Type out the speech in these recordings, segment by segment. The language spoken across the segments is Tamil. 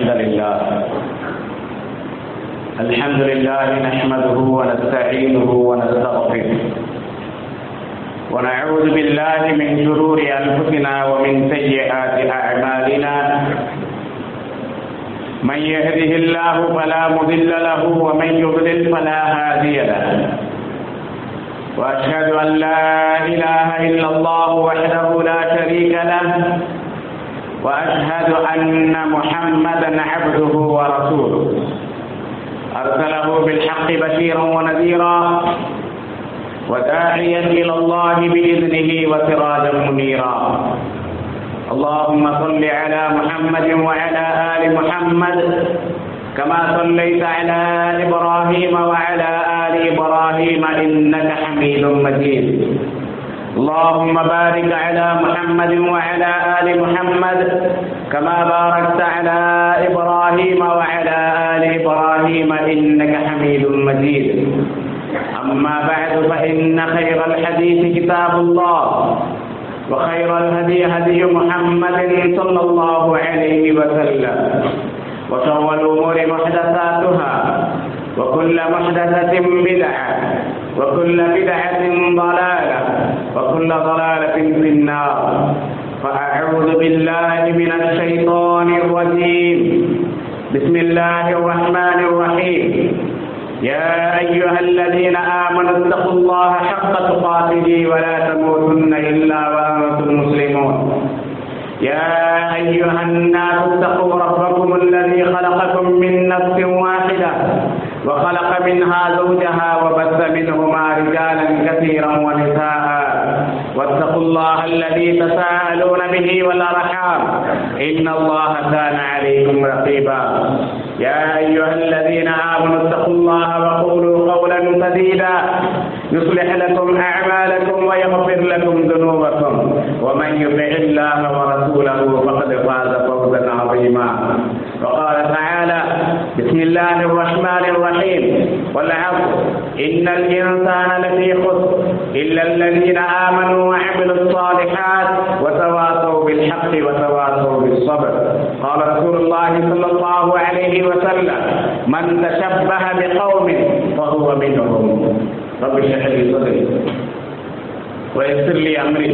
الحمد لله الحمد لله نحمده ونستعينه ونستغفره ونعوذ بالله من شرور أنفسنا ومن سيئات أعمالنا من يهده الله فلا مضل له ومن يضلل فلا هادي له واشهد ان لا اله الا الله وحده لا شريك له واشهد ان محمدا عبده ورسوله ارسله بالحق بشيرا ونذيرا وداعيا الى الله باذنه وسراجا منيرا اللهم صل على محمد وعلى ال محمد كما صليت على ابراهيم وعلى ال ابراهيم انك حميد مجيد اللهم بارك على محمد وعلى ال محمد كما باركت على ابراهيم وعلى ال ابراهيم انك حميد مجيد اما بعد فان خير الحديث كتاب الله وخير الهدي هدي محمد صلى الله عليه وسلم وشر الأمور محدثاتها وكل محدثة بدعة وكل بدعة ضلالة وكل ضلالة في النار فأعوذ بالله من الشيطان الرجيم بسم الله الرحمن الرحيم يا أيها الذين آمنوا اتقوا الله حق تقاته ولا تموتن إلا وأنتم مسلمون يا أيها الناس اتقوا ربكم الذي خلقكم من نفس واحدة وخلق منها زوجها وبث منهما رجالا كثيرا ونساء واتقوا الله الذي تساءلون به والأرحام إن الله كان عليكم رقيبا يا أيها الذين آمنوا اتقوا الله وقولوا قولا سديدا يصلح لكم أعمالكم ويغفر لكم ذنوبكم ومن يطع الله ورسوله فقد فاز فوزا عظيما وقال تعالى بسم الله الرحمن الرحيم والعصر إن الإنسان لفي خسر إلا الذين آمنوا وعملوا الصالحات وتواصوا بالحق وتواصوا بالصبر قال رسول الله صلى الله عليه وسلم من تشبه بقوم فهو منهم رب اشرح لي صدري ويسر لي امري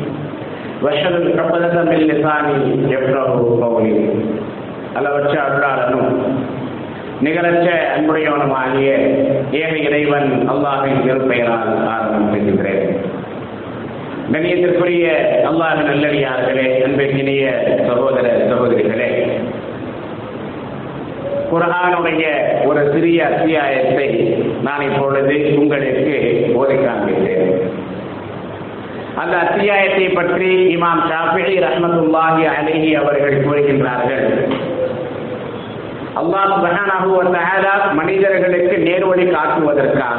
واحلل عقدة من لساني يفقه قولي அளவற்ற அருளாளனும் நிகழற்ற அன்புடையவனுமாகிய ஏக இறைவன் அல்லாஹின் திருப்பெயரால் ஆரம்பம் செய்கின்றேன் கண்ணியத்திற்குரிய அல்லாஹ் நல்லடியார்களே அன்பிற்கினிய சகோதர சகோதரிகளே குரானுடைய ஒரு சிறிய அத்தியாயத்தை நான் இப்பொழுது உங்களுக்கு ஓதி காண்பித்தேன் அந்த அத்தியாயத்தை பற்றி இமாம் ஷாஃபி ரஹமத்துல்லாஹி அலிஹி அவர்கள் கூறுகின்றார்கள் அல்லாஹ் சுபஹானஹு வ தஆலா மனிதர்களுக்கு நேர்வழி காட்டுவதற்காக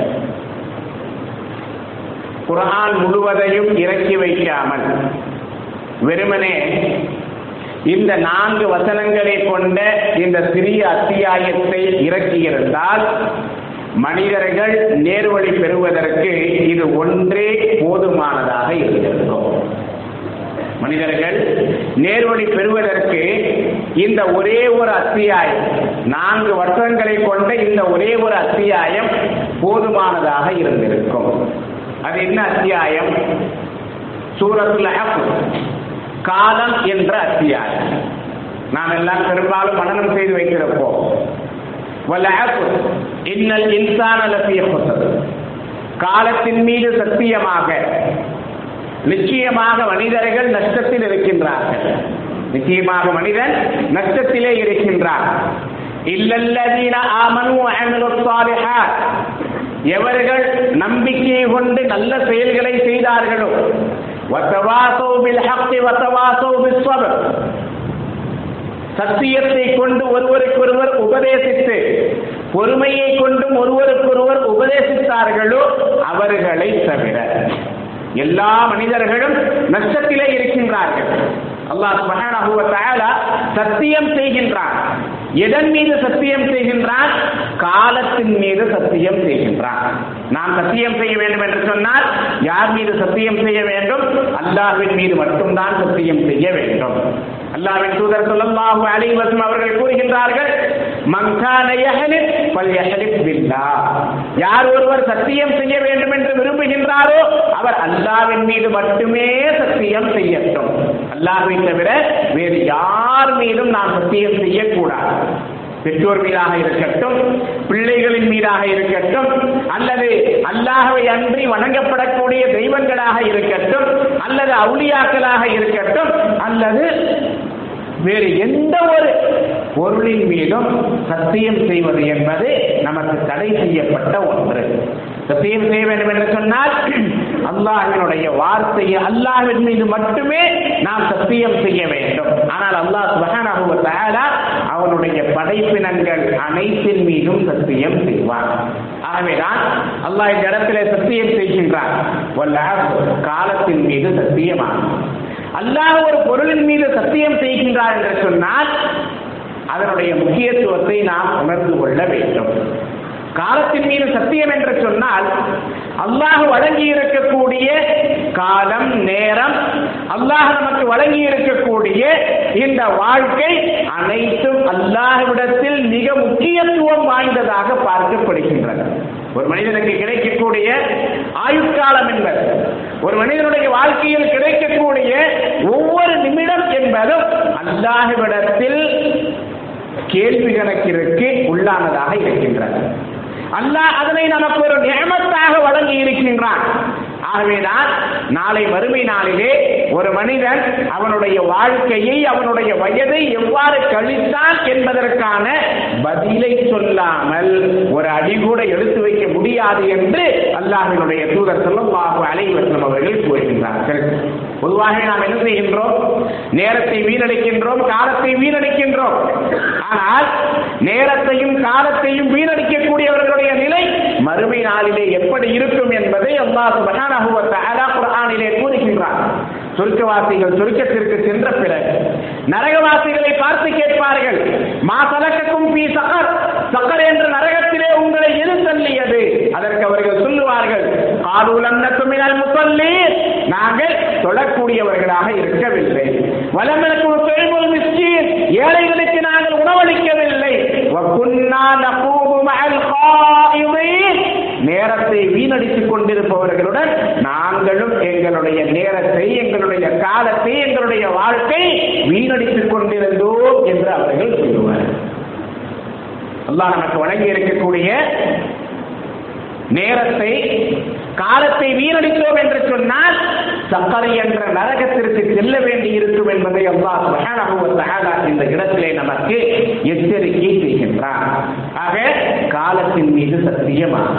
குர்ஆன் முழுவதையும் இறக்கி வைக்காமல் வெறுமனே இந்த நான்கு வசனங்களை கொண்ட இந்த சிறிய அத்தியாயத்தை இறக்கியிருந்தால் மனிதர்கள் நேர்வழி பெறுவதற்கு இது ஒன்றே போதுமானதாக இருந்திருக்கும் மனிதர்கள் நேர்வழி பெறுவதற்கு இந்த ஒரே ஒரு அத்தியாயம் நான்கு வருஷங்களை கொண்ட இந்த ஒரே ஒரு அத்தியாயம் போதுமானதாக இருந்திருக்கும் அது என்ன அத்தியாயம் சூரத்துல காலம் என்ற அத்தியாயம் நாம் எல்லாம் பெரும்பாலும் மனநம் செய்து வைக்கிறப்போம் இன்னல் இன்சான காலத்தின் மீது சத்தியமாக நிச்சயமாக மனிதர்கள் நஷ்டத்தில் இருக்கின்றார்கள் நிச்சயமாக மனிதன் நஷ்டத்திலே இருக்கின்றார் இல்லல்லதீன ஆமனு அமிலு ஸாலிஹாத் எவர்கள் நம்பிக்கை கொண்டு நல்ல செயல்களை செய்தார்களோ வத்தவாசௌ பில் ஹக்கி வத்தவாசௌ பிஸ் ஸப்ர் சத்தியத்தை கொண்டு ஒருவருக்கொருவர் உபதேசித்து பொறுமையை கொண்டும் ஒருவருக்கொருவர் உபதேசித்தார்களோ அவர்களை தவிர எல்லா மனிதர்களும் நஷ்டத்திலே இருக்கின்றார்கள் அல்லாஹ் சுப்ஹானஹு வ தஆலா சத்தியம் செய்கின்றான் எதன் மீது சத்தியம் செய்கின்றான் காலத்தின் மீது சத்தியம் செய்கின்றான் நாம் சத்தியம் செய்ய வேண்டும் என்று சொன்னால் யார் மீது சத்தியம் செய்ய வேண்டும் அல்லாஹ்வின் மீது மட்டும்தான் சத்தியம் செய்ய வேண்டும் அல்லாஹ்வின் தூதர் ஸல்லல்லாஹு அலைஹி வஸல்லம் அவர்கள் கூறுகின்றார்கள் மன் கான யஹலிப் ஃபல்யஹலிப் பில்லாஹ் யார் ஒருவர் சத்தியம் செய்ய வேண்டும் என்று விரும்புகின்றாரோ அவர் அல்லாஹ்வின் மீது மட்டுமே சத்தியம் செய்யட்டும் அல்லாஹ்வை தவிர வேறு யார் மீதும் நாம் சத்தியம் செய்யக்கூடாது பெற்றோர் மீதாக இருக்கட்டும் பிள்ளைகளின் மீதாக இருக்கட்டும் அல்லது அல்லாஹவை அன்றி வணங்கப்படக்கூடிய தெய்வங்களாக இருக்கட்டும் அல்லது அவுளியாக்களாக இருக்கட்டும் அல்லது வேறு எந்த ஒரு பொருளின் மீதும் சத்தியம் செய்வது என்பது நமக்கு தடை செய்யப்பட்ட ஒன்று சத்தியம் செய்ய வேண்டும் என்று சொன்னால் அல்லாஹினுடைய வார்த்தையை அல்லாஹின் மீது மட்டுமே நாம் சத்தியம் செய்ய வேண்டும் ஆனால் அல்லாஹ் சுபஹானஹு வ தஆலா அவனுடைய படைப்பினங்கள் அனைத்தின் மீதும் சத்தியம் செய்வான் ஆகவேதான் அல்லாஹ் இந்த இடத்திலே சத்தியம் செய்கின்றான் வல்லாஹ் காலத்தின் மீது சத்தியமாகும் அல்லாஹ் ஒரு பொருளின் மீது சத்தியம் செய்கின்றார் என்று சொன்னால் அதனுடைய முக்கியத்துவத்தை நாம் உணர்ந்து கொள்ள வேண்டும் காலத்தின் மீது சத்தியம் என்று சொன்னால் அல்லாஹ் வழங்கி இருக்கக்கூடிய காலம் நேரம் அல்லாஹ் நமக்கு வழங்கி இருக்கக்கூடிய இந்த வாழ்க்கை அனைத்தும் அல்லாஹ்விடத்தில் மிக முக்கியத்துவம் வாய்ந்ததாக பார்க்கப்படுகின்றது ஒரு மனிதனுக்கு கிடைக்கக்கூடிய ஆயுட்காலம் என்பது ஒரு மனிதனுடைய வாழ்க்கையில் கிடைக்கக்கூடிய ஒவ்வொரு நிமிடம் என்பதும் அல்லாஹ்விடத்தில் கேள்வி கணக்கிற்கு உள்ளானதாக இருக்கின்றது அல்லாஹ் அதனை நமக்கு ஒரு நியமத்தாக வழங்கி இருக்கின்றான் ஆகவேதான் நாளை மறுமை நாளிலே ஒரு மனிதன் அவனுடைய வாழ்க்கையை அவனுடைய வயதை எவ்வாறு கழித்தான் என்பதற்கான பதிலை சொல்லாமல் ஒரு அடி கூட எடுத்து வைக்க முடியாது என்று அல்லாஹினுடைய தூதர் ஸல்லல்லாஹு அலைஹி வஸல்லம் அவர்கள் கூறுகின்றார்கள் பொதுவாக நாம் என்ன செய்கின்றோம் நேரத்தை வீணடிக்கின்றோம் காலத்தை வீணடிக்கின்றோம் ஆனால் நேரத்தையும் காலத்தையும் வீணடிக்கக்கூடியவர்களுடைய நிலை மறுமை நாளிலே எப்படி இருக்கும் என்பதை அல்லாஹ் சுப்ஹானஹு வ தஆலா குர்ஆனிலே கூறுகின்றார் சொர்க்கவாசிகள் சொர்க்கத்திற்கு சென்ற பிறகு நரகவாசிகளை பார்த்து கேட்பார்கள் மா சலக்கக்கும் பி சகர் சகர் என்ற நரகத்திலே உங்களை எது தள்ளியது அதற்கு அவர்கள் சொல்லுவார்கள் காலூலன்னத்து மினல் முசல்லீன் நாங்கள் தொழக்கூடியவர்களாக இருக்கவில்லை வலமிழக்கு தொழில்முல் மிஸ்கீன் ஏழைகளுக்கு நாங்கள் உணவளிக்கவில்லை வகுன்னா நகூபு மஅல் காயிதீன் நேரத்தை வீணடித்துக் கொண்டிருப்பவர்களுடன் நாங்களும் எங்களுடைய நேரத்தை எங்களுடைய காலத்தை எங்களுடைய வாழ்க்கை வீணடித்துக் கொண்டிருந்தோம் என்று அவர்கள் சொல்லுவார்கள் அல்லாஹ் நமக்கு வழங்கி இருக்கக்கூடிய நேரத்தை காலத்தை வீணடித்தோம் என்று சொன்னால் சக்கரை என்ற நரகத்திற்கு செல்ல வேண்டி இருக்கும் என்பதை அல்லாஹ் சுப்ஹானஹு வ தஆலா இந்த இடத்திலே நமக்கு எச்சரிக்கை செய்கின்றார் ஆக காலத்தின் மீது சத்தியமாக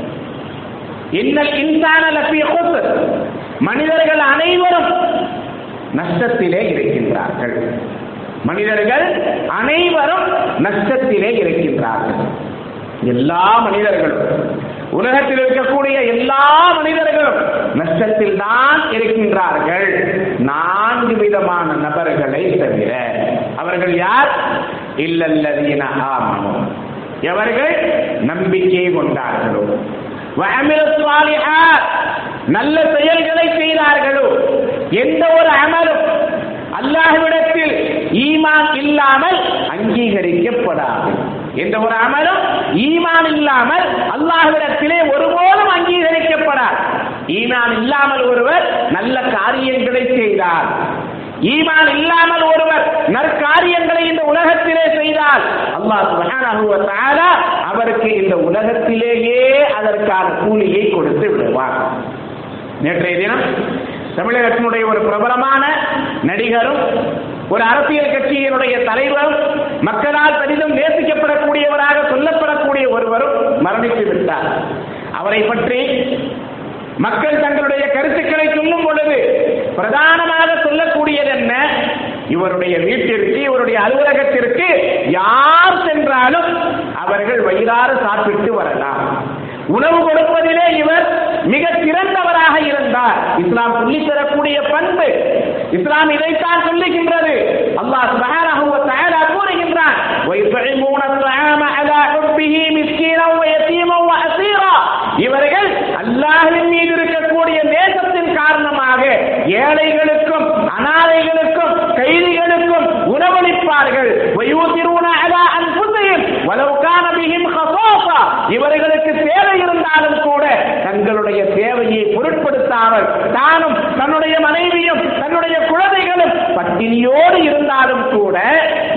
இன்னல் இன்சான லஃபீ குஸ்ர் மனிதர்கள் அனைவரும் நஷ்டத்திலே இருக்கின்றார்கள் மனிதர்கள் அனைவரும் நஷ்டத்திலே இருக்கின்றார்கள் எல்லா மனிதர்களும் உலகத்தில் இருக்கக்கூடிய எல்லா மனிதர்களும் நஷ்டத்தில் தான் இருக்கின்றார்கள் நான்கு விதமான நபர்களை தவிர அவர்கள் யார் இல்லல்லதீன ஆமனு எவர்கள் நம்பிக்கை கொண்டார்களோ வஅமிலு ஸாலிஹாத் நல்ல செயல்களை செய்தார்களோ எந்த ஒரு அமலும் அல்லாஹ்விடத்தில் ஈமான் இல்லாமல் அங்கீகரிக்கப்படாது எந்த ஒரு அமலும் ஈமான் இல்லாமல் அல்லாஹ்விடத்திலே ஒருபோதும் அங்கீகரிக்கப்படாது ஈமான் இல்லாமல் ஒருவர் நல்ல காரியங்களை செய்தார் ஈமான் இல்லாமல் ஒருவர் நற்காரியங்களை இந்த உலகத்திலே செய்தால் அல்லாஹ் சுப்ஹானஹு வ தஆலா அவருக்கு இந்த உலகத்திலேயே அதற்கான கூலியை கொடுத்து விடுவார் நேற்றைய தினம் தமிழகத்தினுடைய ஒரு பிரபலமான நடிகரும் ஒரு அரசியல் கட்சியினுடைய தலைவரும் மக்களால் பெரிதும் நேசிக்கப்படக்கூடியவராக சொல்லப்படக்கூடிய ஒருவரும் மரணித்து விட்டார் அவரை பற்றி மக்கள் தங்களுடைய கருத்துக்களை சொல்லும் பொழுது பிரதானமாக சொல்லக்கூடியது என்ன இவருடைய வீட்டிற்கு இவருடைய அலுவலகத்திற்கு யார் சென்றாலும் அவர்கள் வயிறார சாப்பிட்டு வரலாம் உணவு கொடுப்பதிலே இவர் மிக சிறந்தவராக இருந்தார் இஸ்லாம் சொல்லித் தரக்கூடிய பண்பு இஸ்லாம் இதைத்தான் சொல்லுகின்றது அல்லாஹ் சுப்ஹானஹு வ தஆலா கூறுகின்றான் وَيُطْعِمُونَ الطَّعَامَ عَلَى حُبِّهِ مِسْكِينًا وَيَتِيمًا وَأَسِيرًا இவர்கள் அல்லாஹ்வின் மீது இருக்கக்கூடிய நேசத்தின் காரணமாக ஏழைகளுக்கும் அனாதைகளுக்கும் கைதிகளுக்கும்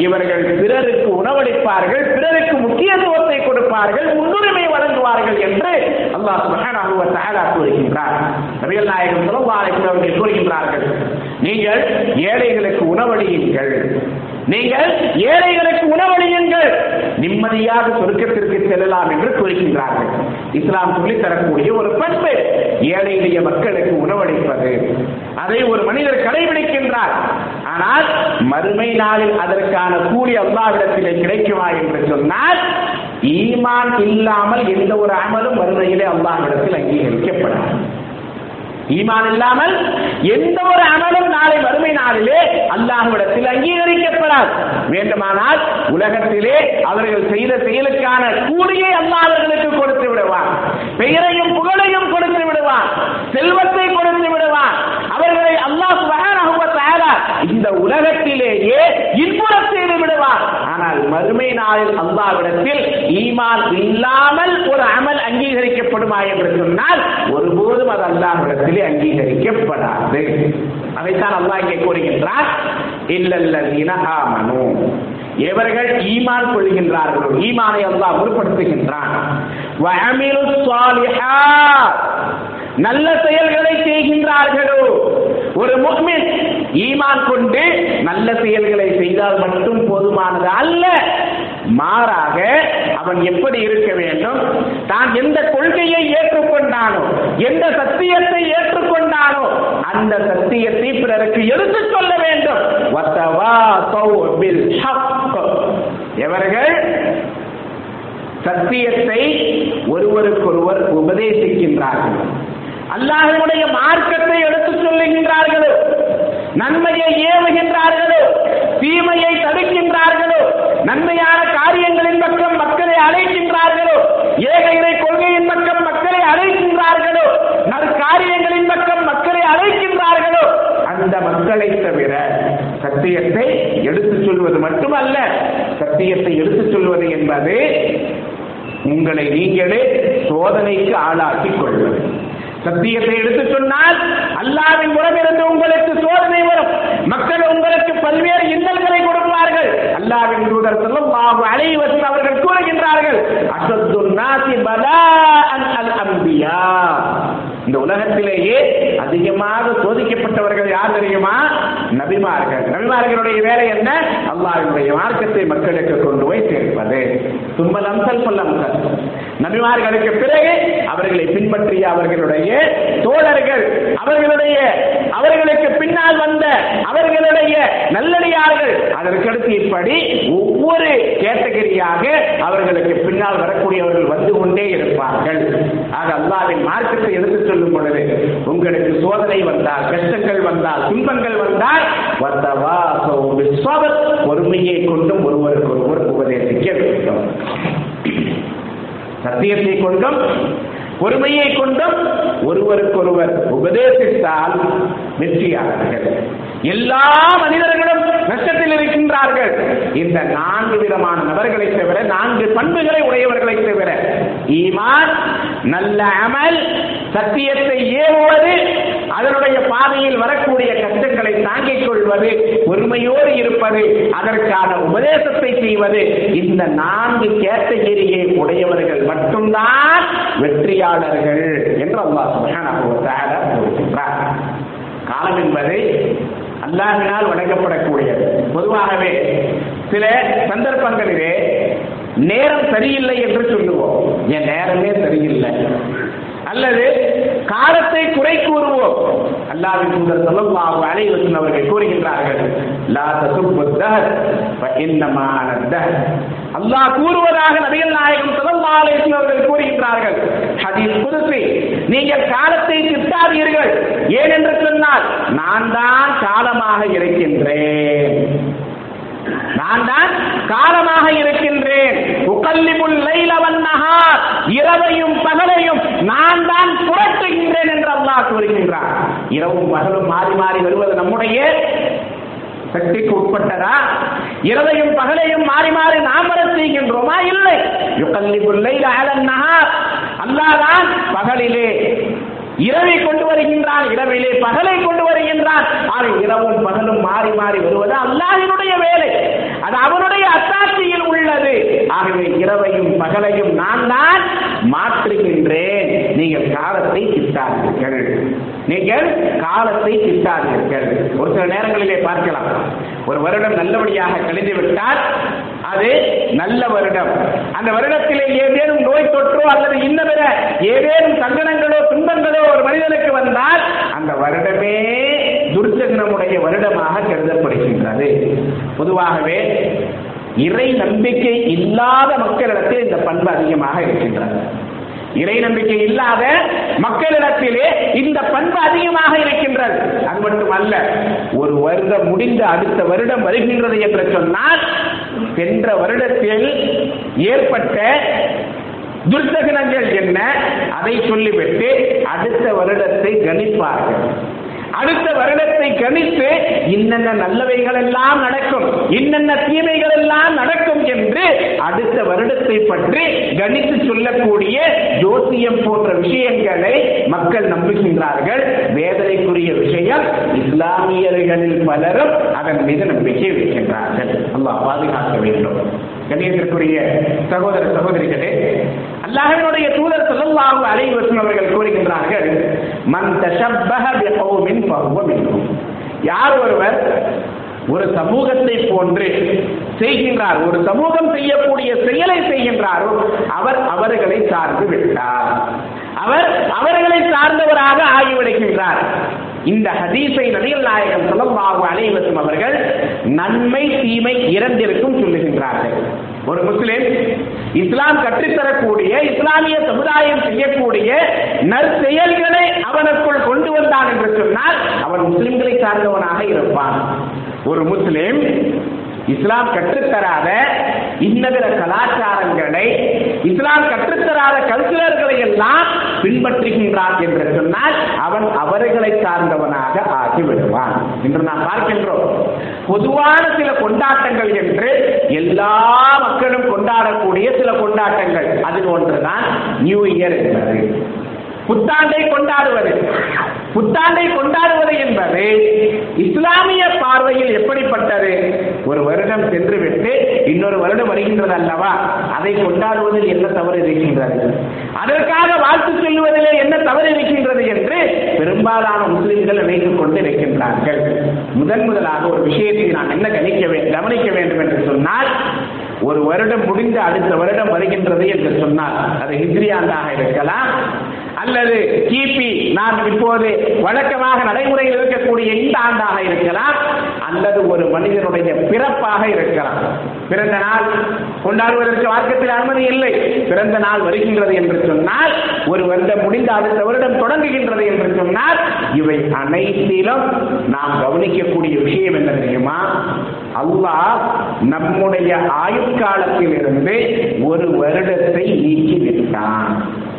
இவர்கள் பிறருக்கு உணவளிப்பார்கள் பிறருக்கு முக்கியத்துவத்தை கொடுப்பார்கள் முன்னுரிமை வழங்குவார்கள் என்று அல்லாஹ் சுப்ஹானஹு வ தஆலா கூறுகின்றார் நபிகள் நாயகம் ஸல்லல்லாஹு அலைஹி வஸல்லம் அவர்கள் கூறுகின்றார்கள் நீங்கள் ஏழைகளுக்கு உணவளியுங்கள் நீங்கள் ஏழைகளுக்கு உணவளியுங்கள் நிம்மதியாக சொர்க்கத்திற்கு செல்லலாம் என்று கூறுகின்றார்கள் இஸ்லாம் சொல்லித் தரக்கூடிய ஒரு பண்பு ஏழை எளிய மக்களுக்கு உணவளிப்பது அதை ஒரு மனிதர் கடைபிடிக்கின்றார் ஆனால் மறுமை நாளில் அதற்கான கூலி அல்லாவிடத்திலே கிடைக்குமா என்று சொன்னால் ஈமான் இல்லாமல் எந்த ஒரு அமலும் மறுமையிலே அல்லாஹ்விடத்தில் அங்கீகரிக்கப்படாது ஈமான் இல்லாமல் எந்த ஒரு அமலும் நாளை வறுமை நாளிலே அல்லாஹ்விடத்தில் அங்கீகரிக்கப்படாது வேண்டுமானால் உலகத்திலே அவர்கள் செய்த செயலுக்கான கூலியை அல்லாஹ் அவர்களுக்கு கொடுத்து விடுவான் பெயரையும் புகழையும் கொடுத்து விடுவான் செல்வத்தை கொடுத்து விடுவான் அவர்களை அல்லாஹ் சுப்ஹானஹு வ தஆலா இந்த உலகத்திலேயே இன்புறச் செய்து விடுவான் ஆனால் மறுமை நாளில் அல்லாஹ்விடத்தில் ஈமான் இல்லாமல் ஒரு அமல் அங்கீகரிக்கப்படுமா என்று சொன்னால் ஒருபோதும் அது அல்லாஹ்விடத்திலே அங்கீகரிக்கப்படாது அதைத்தான் அல்லாஹ் இங்கே கூறுகின்றார் இல்லல்லதீன ஆமனு எவர்கள் ஈமான் கொள்கின்றார்களோ ஈமானை அல்லாஹ் முற்படுத்துகின்றான் வஅமிலு ஸாலிஹாத் நல்ல செயல்களை செய்கின்றார்களோ ஒரு முஃமின் ஈமான் கொண்டு நல்ல செயல்களை செய்தால் மட்டும் போதுமானது அல்ல மாறாக அவன் எப்படி இருக்க வேண்டும் தான் எந்த கொள்கையை ஏற்றுக்கொண்டானோ எந்த சத்தியத்தை ஏற்றுக்கொண்டானோ அந்த சத்தியத்தை பிறருக்கு எடுத்துச் சொல்ல வேண்டும் வத்தவாசௌ பில் ஹக். எவர்கள் சத்தியத்தை ஒருவருக்கொருவர் உபதேசிக்கின்றார்கள் அல்லாஹ்வுடைய மார்க்கத்தை எடுத்துச் சொல்லுகின்றார்களோ நன்மையை ஏவுகின்றார்களோ தீமையை தடுக்கின்றார்களோ நன்மையான காரியங்களின் பக்கம் மக்களை அழைக்கின்றார்களோ ஏகைகளை கொள்கையின் பக்கம் மக்களை அழைக்கின்றார்களோ நற்காரியங்களின் பக்கம் மக்களை அழைக்கின்றார்களோ அந்த மக்களை தவிர சத்தியத்தை எடுத்துச் சொல்வது மட்டுமல்ல சத்தியத்தை எடுத்துச் சொல்வது என்பது உங்களை நீங்களே சோதனைக்கு ஆளாக்கிக் கொள்வது சத்தியத்தை எடுத்து சொன்னால் அல்லாவின் புறமிருந்து உங்களுக்கு சோதனை வரும் மக்கள் உங்களுக்கு பல்வேறு இன்னல்களை கொடுப்பார்கள் அல்லாவின் தூதர் ஸல்லல்லாஹு அலைஹி வஸல்லம் அவர்கள் கூறுகின்றார்கள் அசத்து நாசி பலாஅன் அல் அன்பியா இந்த உலகத்திலேயே அதிகமாக சோதிக்கப்பட்டவர்கள் யார் தெரியுமா நபிமார்கள் நபிமார்களுடைய வேலை என்ன அல்லாஹ்வுடைய மார்க்கத்தை மக்களுக்கு கொண்டு போய் சேர்ப்பது தும்மல் அம்சல் பல் அம்சல் நபிமார்களுக்கு பிறகு அவர்களை பின்பற்றிய அவர்களுடைய தோழர்கள் அவர்களுடைய அவர்களுக்கு பின்னால் வந்த அவர்களுடைய நல்லடியார்கள் அதற்கடுத்து இப்படி ஒவ்வொரு கேட்டகரியாக அவர்களுக்கு பின்னால் வரக்கூடியவர்கள் வந்து கொண்டே இருப்பார்கள் ஆக அல்லாவின் மார்க்கத்தை எடுத்துச் சொல்லும் பொழுது உங்களுக்கு சோதனை வந்தால் கஷ்டங்கள் வந்தால் துன்பங்கள் வந்தால் வத்தவாசோ விஸ்வபத் பொறுமையை கொண்டும் ஒருவருக்கு ஒருவர் உபதேசிக்க வேண்டும் சத்தியத்தை கொண்டும் பொறுமையை கொண்டும் ஒருவருக்கொருவர் உபதேசித்தால் வெற்றியாளர்கள் எல்லா மனிதர்களும் நஷ்டத்தில் இருக்கின்றார்கள் இந்த நான்கு விதமான நபர்களை தவிர நான்கு பண்புகளை உடையவர்களை தவிர ஈமான் நல்ல அமல் சத்தியத்தை ஏவுவது அதனுடைய பாதையில் வரக்கூடிய கஷ்டங்களை தாங்கிக் கொள்வது பொறுமையோடு இருப்பது அதற்கான உபதேசத்தை செய்வது இந்த நான்கு கேட்டகிரியை உடையவர்கள் மட்டும்தான் வெற்றியாளர்கள் என்று அல்லாஹ் சுப்ஹானஹு வ தஆலா கூறுகின்றார் காலம் என்பது அல்லாஹ்வினால் வழங்கப்படக்கூடியது பொதுவாகவே சில சந்தர்ப்பங்களிலே நேரம் சரியில்லை என்று சொல்லுவோம் என் நேரமே சரியில்லை அல்லது காலத்தை குறை கூறுவோம் அல்லாஹ்வின் தூதர் ஸல்லல்லாஹு அலைஹி வஸல்லம் அவர்கள் கூறுகின்றார்கள் லா தசுப்பு தஹர் ஃப இன்னமா அன தஹர் அல்லாஹ் கூறுவதாக நபிகள் நாயகம் ஸல்லல்லாஹு அலைஹி வஸல்லம் அவர்கள் கூறுகின்றார்கள் ஹதீஸ் குதுசி நீங்கள் காலத்தை திட்டாதீர்கள் ஏனென்று சொன்னால் நான் தான் காலமாக இருக்கின்றேன் நான் தான் காலமாக இருக்கின்றேன் உகல்லிபுல் லைல வன்னஹார் இரவையும் பகலையும் நான் தான் புரட்டுகின்றேன் என்று அல்லாஹ் கூறுகின்றார் இரவும் பகலும் மாறி மாறி வருவது நம்முடைய சக்திக்கு உட்பட்டதா இரவையும் பகலையும் மாறி மாறி நாம் வர செய்கின்றோமா இல்லை யுகல்லிபுல் லைல அலன் நஹார் அல்லாஹ் தான் பகலிலே இரவை கொண்டு வருகின்றான் இரவிலே பகலை கொண்டு வருகின்றான் ஆக இரவும் பகலும் மாறி மாறி வருவது அல்லாஹினுடைய வேலை அது அவனுடைய அத்தாட்சியில் உள்ளது ஆகவே இரவையும் பகலையும் நான் தான் மாற்றுகின்றேன் நீங்கள் காலத்தை திட்டாதீர்கள் நீங்கள் காலத்தை திட்டாதீர்கள் ஒரு சில நேரங்களிலே பார்க்கலாம் ஒரு வருடம் நல்லபடியாக கழிந்து விட்டால் அது நல்ல வருடம் அந்த வருடத்திலே ஏதேனும் நோய் தொற்றோ அல்லது இன்ன பிற ஏதேனும் சங்கடங்களோ துன்பங்களோ ஒரு மனிதனுக்கு வந்தால் அந்த வருடமே துர்ச்சகனமுடைய வருடமாக கருதப்படுகின்றது பொதுவாகவே இறை நம்பிக்கை இல்லாத மக்களிடத்தில் இந்த பண்பு அதிகமாக இருக்கின்றது இறை நம்பிக்கை இல்லாத மக்களிடத்திலே இந்த பண்பு அதிகமாக இருக்கின்றது அது மட்டுமல்ல ஒரு வருடம் முடிந்து அடுத்த வருடம் வருகின்றது என்று சொன்னால் சென்ற வருடத்தில் ஏற்பட்ட துர்சகனங்கள் என்ன அதை சொல்லிவிட்டு அடுத்த வருடத்தை கணிப்பார்கள் அடுத்த வருடத்தை கணித்து இன்னென்ன நல்லவைகள் எல்லாம் நடக்கும் இன்னென்ன தீமைகள் எல்லாம் நடக்கும் என்று அடுத்த வருடத்தை பற்றி கணித்து சொல்லக்கூடிய ஜோசியம் போன்ற விஷயங்களை மக்கள் நம்புகின்றார்கள் வேதனைக்குரிய விஷயம் இஸ்லாமியர்களில் பலரும் அதன் மீது நம்பிக்கை வைக்கின்றார்கள் அல்லாஹ் பாதுகாக்க வேண்டும் கண்ணியத்திற்குரிய சகோதர சகோதரிகளே அல்லாஹ்வினுடைய தூதர் ஸல்லல்லாஹு அலைஹி வஸல்லம் அவர்கள் கூறுகின்றார்கள் மன் தஷப்பஹ பிகௌமின் ஃபஹுவ மின்ஹும் யார் ஒருவர் ஒரு சமூகத்தை போன்று செய்கின்றார் ஒரு சமூகம் செய்யக்கூடிய செயலை செய்கின்றாரோ அவர் அவர்களை சார்ந்து விட்டார் அவர் அவர்களை சார்ந்தவராக ஆகிவிடுகின்றார் இந்த ஹதீஸை நபிகள் நாயகம் ஸல்லல்லாஹு அலைஹி வஸல்லம் அவர்கள் நன்மை தீமை இரண்டிற்கும் சொல்லுகின்றார்கள் ஒரு முஸ்லிம் இஸ்லாம் கற்றுத்தரக்கூடிய இஸ்லாமிய சமுதாயம் செய்யக்கூடிய நற்செயல்களை அவனுக்குள் கொண்டு வந்தான் என்று சொன்னால் அவன் முஸ்லிம்களை சார்ந்தவனாக இருப்பான் ஒரு முஸ்லிம் இஸ்லாம் கற்றுத்தராத இன்னபிற கலாச்சாரங்களை இஸ்லாம் கற்றுத்தராத கல்ச்சுரல்களை எல்லாம் பின்பற்றுகின்றான் என்று சொன்னால் அவன் அவர்களை சார்ந்தவனாக ஆகிவிடுவான் என்று நாம் பார்க்கின்றோம் பொதுவான சில கொண்டாட்டங்கள் என்று எல்லா மக்களும் கொண்டாடக்கூடிய சில கொண்டாட்டங்கள் அதில் ஒன்றுதான் நியூ இயர் என்பது புத்தாண்டை கொண்டாடுவது புத்தாண்டை கொண்டாடுவது என்பது இஸ்லாமிய பார்வையில் எப்படிப்பட்டது ஒரு வருடம் சென்றுவிட்டு இன்னொரு வருடம் வருகின்றது அல்லவா அதை கொண்டாடுவதில் என்ன தவறு இருக்கின்றது அதற்காக வாழ்த்து சொல்லுவதிலே என்ன தவறு இருக்கின்றது என்று பெரும்பாலான முஸ்லிம்கள் நினைத்துக் கொண்டு இருக்கின்றார்கள் முதன் முதலாக ஒரு விஷயத்தை நான் என்ன கணிக்க வே- கவனிக்க வேண்டும் என்று சொன்னால் ஒரு வருடம் முடிந்து அடுத்த வருடம் வருகின்றது என்று சொன்னால் அது ஹிஜ்ரி ஆண்டாக இருக்கலாம் அல்லது கிபி நாம் இப்போது வழக்கமாக நடைமுறையில் இருக்கக்கூடிய இந்த ஆண்டாக இருக்கலாம் அல்லது ஒரு மனிதனுடைய பிறப்பாக இருக்கலாம் பிறந்த நாள் கொண்டாடுவதற்கு மார்க்கத்தில் அனுமதி இல்லை பிறந்த நாள் வருகின்றது என்று சொன்னால் ஒரு வருடம் முடிந்த அடுத்த வருடம் தொடங்குகின்றது என்று சொன்னால் இவை அனைத்திலும் நாம் கவனிக்கக்கூடிய விஷயம் என்ன தெரியுமா அல்லாஹ் நம்முடைய ஆயுட்காலத்திலிருந்து ஒரு வருடத்தை நீக்கிவிட்டான்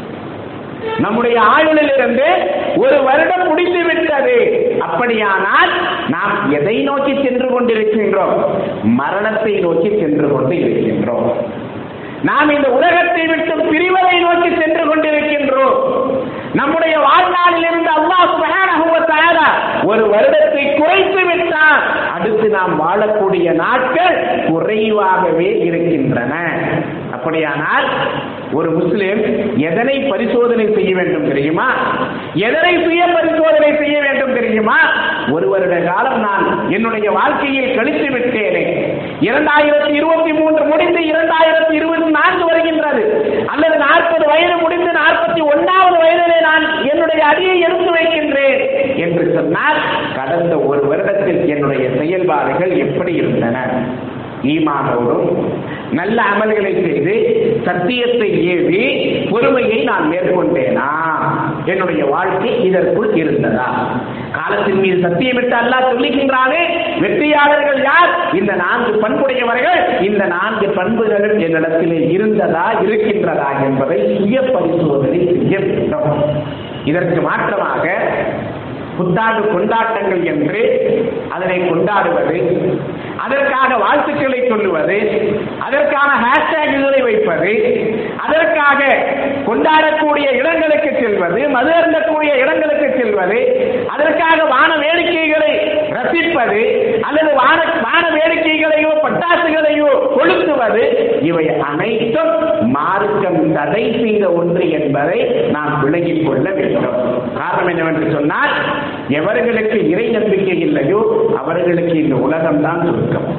நம்முடைய ஆயுளில் இருந்து ஒரு வருடம் முடிந்து விட்டது அப்படியானால் நாம் எதை நோக்கி சென்று கொண்டிருக்கின்றோம் மரணத்தை நோக்கி சென்று கொண்டு இருக்கின்றோம் நாம் இந்த உலகத்தை விட்டு பிரிவதை நோக்கி சென்று கொண்டிருக்கின்றோம் நம்முடைய வாழ்நாளில் இருந்து அல்லாஹ் சுப்ஹானஹு வ தஆலா ஒரு வருடத்தை குறைத்து விட்டார் அடுத்து நாம் வாழக்கூடிய நாட்கள் குறைவாகவே இருக்கின்றன அப்படியானால் ஒரு முஸ்லிம் எதனை பரிசோதனை செய்ய வேண்டும் தெரியுமா எதனை சுய பரிசோதனை செய்ய வேண்டும் தெரியுமா ஒரு வருட காலம் நான் என்னுடைய வாழ்க்கையில் கழித்து விட்டேனே இரண்டாயிரத்தி இருபத்தி மூன்று முடிந்து இரண்டாயிரத்தி இருபத்தி நான்கு வருகின்றது அல்லது நாற்பது வயது முடிந்து நாற்பத்தி ஒன்னாவது வயதிலே நான் என்னுடைய அடியை எடுத்து வைக்கின்றேன் என்று சொன்னால் கடந்த ஒரு வருடத்தில் என்னுடைய செயல்பாடுகள் எப்படி இருந்தன ஈமானோடும் நல்ல அமல்களை செய்து சத்தியத்தை ஏவி பொறுமையை நான் மேற்கொண்டேனா என்னுடைய வாழ்க்கை இதற்குள் இருந்ததா காலத்தின் மீது சத்தியமிட்டு அல்லாஹ் சொல்லுகின்றானே வெற்றியாளர்கள் யார் இந்த நான்கு பண்புடையவர்கள் இந்த நான்கு பண்புகள் என்னிடத்திலே இருந்ததா இருக்கின்றதா என்பதை சுய பரிசோதனை செய்ய வேண்டும் இதற்கு மாற்றமாக புத்தாண்டு கொண்டாட்டங்கள் என்று அதனை கொண்டாடுவது அதற்காக வாழ்த்துக்களை சொல்லுவது அதற்கான ஹேஷ்டேக்குகளை வைப்பது அதற்காக கொண்டாடக்கூடிய இடங்களுக்கு செல்வது மது அருந்தக்கூடிய இடங்களுக்கு செல்வது அதற்காக வான வேடிக்கைகளை ரசிப்பது அல்லது வான வான வேடிக்கைகளையோ பட்டாசுகளையோ கொளுத்துவது இவை அனைத்தும் மார்க்கம் தடை செய்த ஒன்று என்பதை நாம் விளங்கிக் கொள்ள வேண்டும் காரணம் என்னவென்று சொன்னால் எவர்களுக்கு இறை நம்பிக்கை இல்லையோ அவர்களுக்கு இந்த உலகம்தான் சுருக்கம்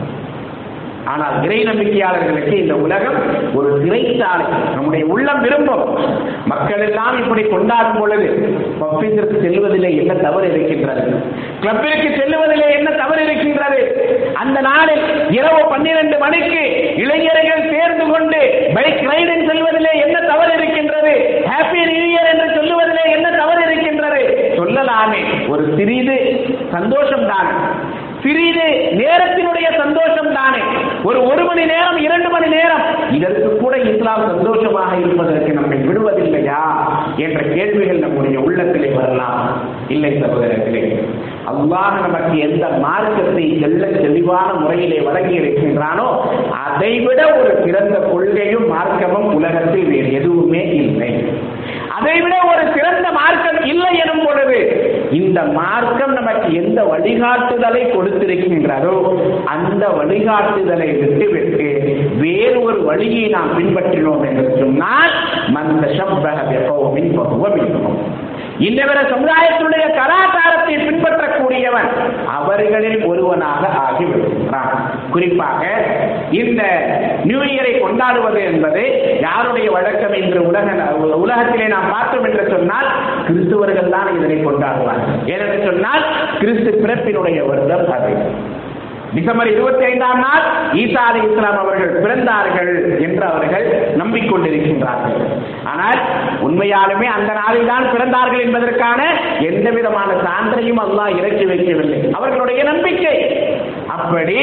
ஆனால் இறை நம்பிக்கையாளர்களுக்கு இந்த உலகம் ஒரு சிறைச்சாலை நம்முடைய உள்ளம் விரும்பும் மக்கள் எல்லாம் இப்படி கொண்டாடும் பொழுது பப்பிற்கு செல்வதிலே என்ன தவறு இருக்கின்றது கிளப்பிற்கு செல்லுவதிலே என்ன தவறு இருக்கின்றது அந்த நாளில் இரவு பன்னிரண்டு மணிக்கு இளைஞர்கள் சேர்ந்து கொண்டு பைக் ரைடிங் செல்வதிலே என்ன தவறு இருக்கின்றது ஹாப்பி நியூ இயர் என்று சொல்லுவதிலே என்ன தவறு இருக்கின்றது சொல்லலாமே ஒரு சிறிது சந்தோஷம் தான் சிறிது நேரத்தினுடைய சந்தோஷம் தானே ஒரு ஒரு மணி நேரம் இரண்டு மணி நேரம் இதற்கு கூட இஸ்லாம் சந்தோஷமாக இருப்பதற்கு நம்மை விடுவதில்லையா என்ற கேள்விகள் நம்முடைய உள்ளத்திலே வரலாம் இல்லை சகோதரர்களே அல்லாஹ் நமக்கு எந்த மார்க்கத்தை செல்ல தெளிவான முறையிலே வழங்கி இருக்கின்றானோ அதைவிட ஒரு சிறந்த கொள்கையும் மார்க்கமும் உலகத்தில் வேறு எதுவுமே இல்லை அதைவிட ஒரு சிறந்த மார்க்கம் இல்லை எனும் பொழுது இந்த மார்க்கம் நமக்கு எந்த வழிகாட்டுதலை கொடுத்திருக்கின்றதோ அந்த வழிகாட்டுதலை விட்டுவிட்டு வேறு ஒரு வழியை நாம் பின்பற்றினோம் என்று சொன்னால் மந்த சப்பக வெப்பமின் பகுவமின் இன்னவர சமுதாயத்தினுடைய கலாச்சாரத்தை பின்பற்றக்கூடியவன் அவர்களில் ஒருவனாக ஆகிவிடுகிறான் குறிப்பாக இந்த நியூ இயரை கொண்டாடுவது என்பது யாருடைய வழக்கம் இன்று உலக உலகத்திலே நாம் பார்த்தோம் என்று சொன்னால் கிறிஸ்துவர்கள் தான் இதனை கொண்டாடுவார்கள் ஏனென்று சொன்னால் கிறிஸ்து பிறப்பினுடைய வருடம் அது டிசம்பர் இருபத்தி ஐந்தாம் நாள் ஈசா அலி இஸ்லாம் அவர்கள் பிறந்தார்கள் என்று அவர்கள் நம்பிக்கொண்டிருக்கின்றார்கள் ஆனால் உண்மையாலுமே அந்த நாளில் தான் பிறந்தார்கள் என்பதற்கான எந்த விதமான சான்றையும் அல்லாஹ் இறக்கி வைக்கவில்லை அவர்களுடைய நம்பிக்கை அப்படி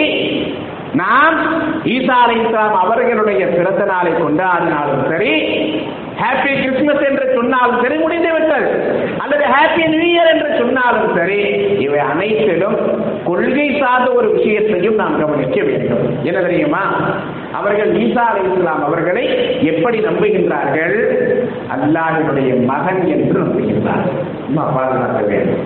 நாம் ஈசா அலி இஸ்லாம் அவர்களுடைய பிறந்த நாளை கொண்டாடினாலும் சரி ஹாப்பி கிறிஸ்துமஸ் என்று சொன்னாலும் சரி முடிந்து விட்டது அல்லது ஹாப்பி நியூ இயர் என்று சொன்னாலும் சரி இவை அனைத்திலும் கொள்கை சார்ந்த ஒரு விஷயத்தையும் நாம் கவனிக்க வேண்டும் என்ன தெரியுமா அவர்கள் ஈசா அலை இஸ்லாம் அவர்களை எப்படி நம்புகின்றார்கள் அல்லாஹினுடைய மகன் என்று நம்புகின்றார்கள் அம்மா பாதுகாக்க வேண்டும்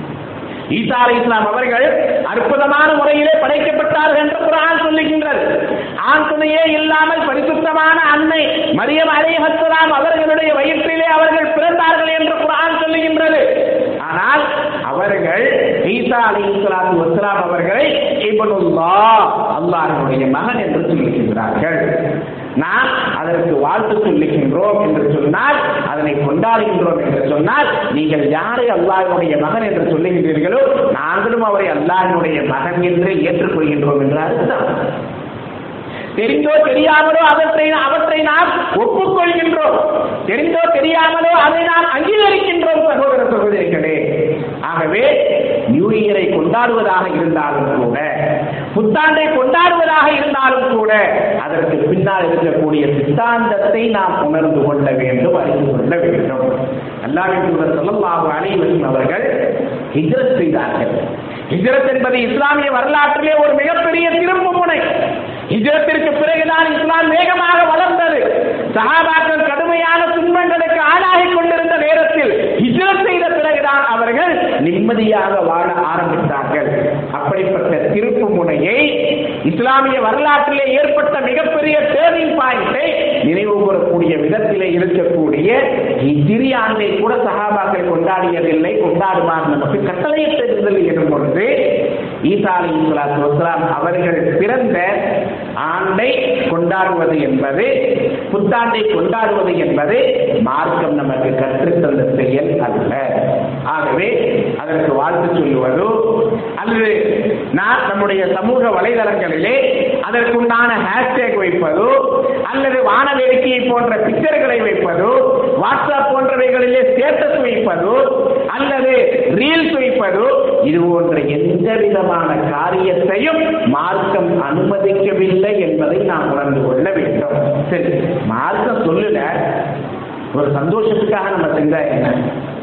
ஈசா அலை இஸ்லாம் அவர்கள் அற்புதமான முறையிலே படைக்கப்பட்டார்கள் என்று குரான் சொல்லுகின்றது ஆண் துணையே இல்லாமல் பரிசுத்தமான அன்னை மரியம் அலைஹஸ்லாம் அவர்களுடைய வயிற்றிலே அவர்கள் பிறந்தார்கள் என்று குரான் சொல்லுகின்றது ஆனால் அவர்கள் ஈசா அலி இஸ்லாத்து வஸ்லாம் அவர்களை இபனுல்லா அல்லாஹினுடைய மகன் என்று சொல்லுகின்றார்கள் நாம் அதற்கு வாழ்த்து சொல்லுகின்றோம் என்று சொன்னால் அதனை கொண்டாடுகின்றோம் என்று சொன்னால் நீங்கள் யாரை அல்லாஹினுடைய மகன் என்று சொல்லுகின்றீர்களோ நாங்களும் அவரை அல்லாஹினுடைய மகன் என்று ஏற்றுக்கொள்கின்றோம் என்று அர்த்தம் தெரிந்தோ தெரியாமலோ அவற்றை அவற்றை நாம் ஒப்புக்கொள்கின்றோம் தெரிந்தோ தெரியாமலோ அதை நாம் அங்கீகரிக்கின்றோம் சகோதர சகோதரிகளே ஆகவே நியூ இயரை கொண்டாடுவதாக இருந்தாலும் கூட புத்தாண்டை கொண்டாடுவதாக இருந்தாலும் கூட அதற்கு பின்னால் இருக்கக்கூடிய சித்தாந்தத்தை நாம் உணர்ந்து கொள்ள வேண்டும் அறிந்து கொள்ள வேண்டும் அல்லாவின் தூதர் சொல்லல்லாஹு அனைவரும் அவர்கள் ஹிஜ்ரத் செய்தார்கள் ஹிஜ்ரத் என்பது இஸ்லாமிய வரலாற்றிலே ஒரு மிகப்பெரிய திருப்பு முனை ஹிஜ்ரத்திற்கு பிறகுதான் இஸ்லாம் வேகமாக வளர்ந்தது சஹாபாக்கள் கடுமையான துன்பங்களுக்கு ஆளாகி கொண்டிருந்த நேரத்தில் ஹிஜ்ரத் செய்த பிறகுதான் அவர்கள் நிம்மதியாக வாழ ஆரம்பித்தார்கள் அப்படிப்பட்ட திருப்பு முனையை இஸ்லாமிய வரலாற்றிலே ஏற்பட்ட மிகப்பெரிய டேர்னிங் பாயிண்டை நினைவு கூறக்கூடிய விதத்திலே இருக்கக்கூடிய ஹிஜ்ரி ஆண்டை கூட சஹாபாக்கள் கொண்டாடியதில்லை கொண்டாடுமாறு நமக்கு கட்டளையிட்டிருந்தது எனும் பொழுது ஈசா அலி இஸ்லாத்து வஸ்லாம் அவர்கள் பிறந்த ஆண்டை கொண்டாடுவது என்பது புத்தாண்டை கொண்டாடுவது என்பது மார்க்கம் நமக்கு கற்றுத்தந்த செயல் அல்ல ஆகவே அதற்கு வாழ்த்து சொல்லுவதோ அல்லது நான் நம்முடைய சமூக வலைதளங்களிலே அதற்குண்டான ஹேஷ்டேக் வைப்பதோ அல்லது வான வேடிக்கையை போன்ற பிக்சர்களை வைப்பதோ வாட்ஸ்அப் போன்றவைகளிலே ஸ்டேட்டஸ் வைப்பதோ அல்லது ரீல்ஸ் வைப்பதோ இது போன்ற எந்த விதமான காரியத்தையும் மார்க்கம் அனுமதிக்கவில்லை என்பதை நாம் உணர்ந்து கொள்ள வேண்டும் சரி மார்க்கம் சொல்லல ஒரு சந்தோஷத்துக்காக நம்ம செஞ்சா என்ன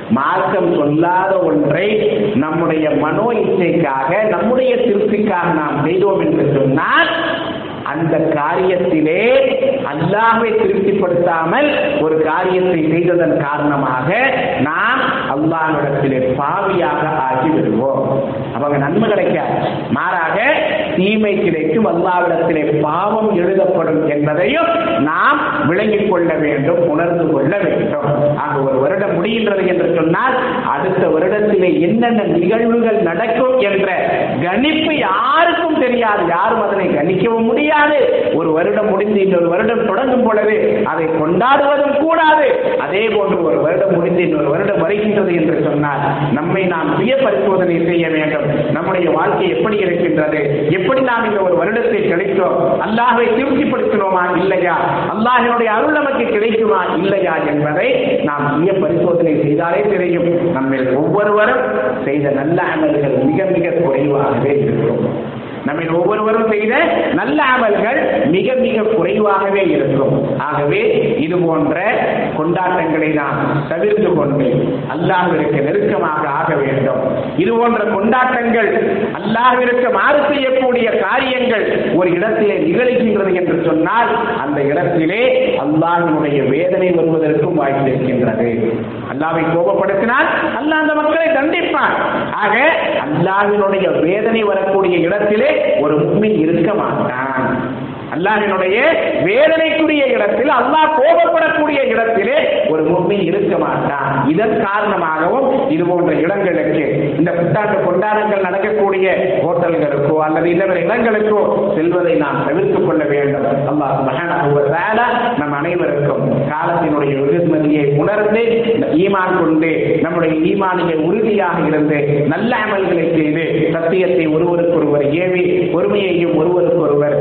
மார்க்கம் சொல்லாத ஒன்றை நம்முடைய மனோ இச்சைக்காக நம்முடைய திருப்திக்காக நாம் செய்தோம் என்று சொன்னால் அந்த காரியத்திலே அல்லாஹ்வை திருப்திப்படுத்தாமல் ஒரு காரியத்தை செய்ததன் காரணமாக நாம் அல்லாஹ்விடத்திலே பாவியாக ஆகி விடுவோம் அவங்க நன்மை கிடைக்காது மாறாக தீமை கிடைக்கும் அல்லாவிடத்திலே பாவம் எழுதப்படும் என்பதையும் நாம் விளங்கிக் கொள்ள வேண்டும் உணர்ந்து கொள்ள வேண்டும் ஆக ஒரு வருடம் முடிகின்றது என்று சொன்னால் அடுத்த வருடத்திலே என்னென்ன நிகழ்வுகள் நடக்கும் என்ற கணிப்பு யாருக்கும் தெரியாது யாரும் அதனை கணிக்கவும் முடியாது ஒரு வருடம் முடிந்து இன்னொரு வருடம் தொடங்கும் பொழுது அதை கொண்டாடுவதும் கூடாது அதே போன்று ஒரு வருடம் முடிந்து இன்னொரு வருடம் வருகின்றது என்று சொன்னால் நம்மை நாம் சுய பரிசோதனை செய்ய வேண்டும் நம்முடைய வாழ்க்கை எப்படி இருக்கின்றது எப்படி நாம் இந்த ஒரு வருடத்தை கிடைத்தோம் அல்லாஹை திருப்திப்படுத்தினோமா இல்லையா அல்லாஹினுடைய அருள் நமக்கு கிடைக்குமா இல்லையா என்பதை நாம் சுய பரிசோதனை செய்தாலே தெரியும் நம்ம ஒவ்வொருவரும் செய்த நல்ல அமல்கள் மிக மிக குறைவாகவே இருக்கும் நம்ம ஒவ்வொருவரும் செய்த நல்ல அமல்கள் மிக மிக குறைவாகவே இருக்கும் ஆகவே இது போன்ற கொண்டாட்டங்களை நாம் தவிர்த்து கொண்டு அல்லாஹிற்கு நெருக்கமாக ஆக வேண்டும் இது போன்ற கொண்டாட்டங்கள் அல்லாஹிற்கு மாறு செய்யக்கூடிய காரியங்கள் ஒரு இடத்திலே நிகழ்கின்றது என்று சொன்னால் அந்த இடத்திலே அல்லாஹினுடைய வேதனை வருவதற்கும் வாய்ப்பு இருக்கின்றது அல்லாவை கோபப்படுத்தினால் அல்லாஹ் அந்த மக்களை தண்டிப்பான் ஆக அல்லாஹினுடைய வேதனை வரக்கூடிய இடத்திலே ஒரு முக்மின் இருக்க மாட்டான் அல்லாஹினுடைய வேதனைக்குரிய இடத்தில் அல்லாஹ் கோபப்படக்கூடிய இடத்திலே ஒரு முக்மின் இருக்க மாட்டான் இதன் காரணமாகவும் இது போன்ற இடங்களுக்கு இந்த புத்தாண்டு கொண்டாட்டங்கள் நடக்கக்கூடிய ஹோட்டல்களுக்கோ அல்லது இன்னொரு இடங்களுக்கோ செல்வதை நாம் தவிர்த்துக் கொள்ள வேண்டும் அல்லாஹ் சுபஹானஹு நம் அனைவருக்கும் காலத்தினுடைய வெகுமதியை உணர்ந்து ஈமான் கொண்டு நம்முடைய ஈமானிய உறுதியாக இருந்து நல்ல அமல்களை செய்து சத்தியத்தை ஒருவருக்கொருவர் ஏவி பொறுமையையும் ஒருவருக்கொருவர்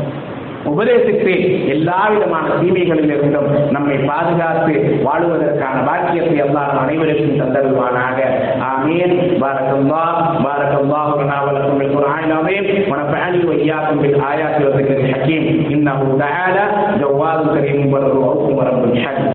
உபதேசித்து எல்லா விதமான தீமைகளில் இருந்தும் நம்மை பாதுகாத்து வாழுவதற்கான பாக்கியத்தை எல்லாம் நம் அனைவருக்கும் தந்தருவானாக ஆமீன் பாரக்கல்லா பாரக்கல்லா ولكم بالقرآن العظيم ونفعني وإياكم بالآيات والذكر الحكيم إنه تعالى جواد كريم ورب ورب الحكيم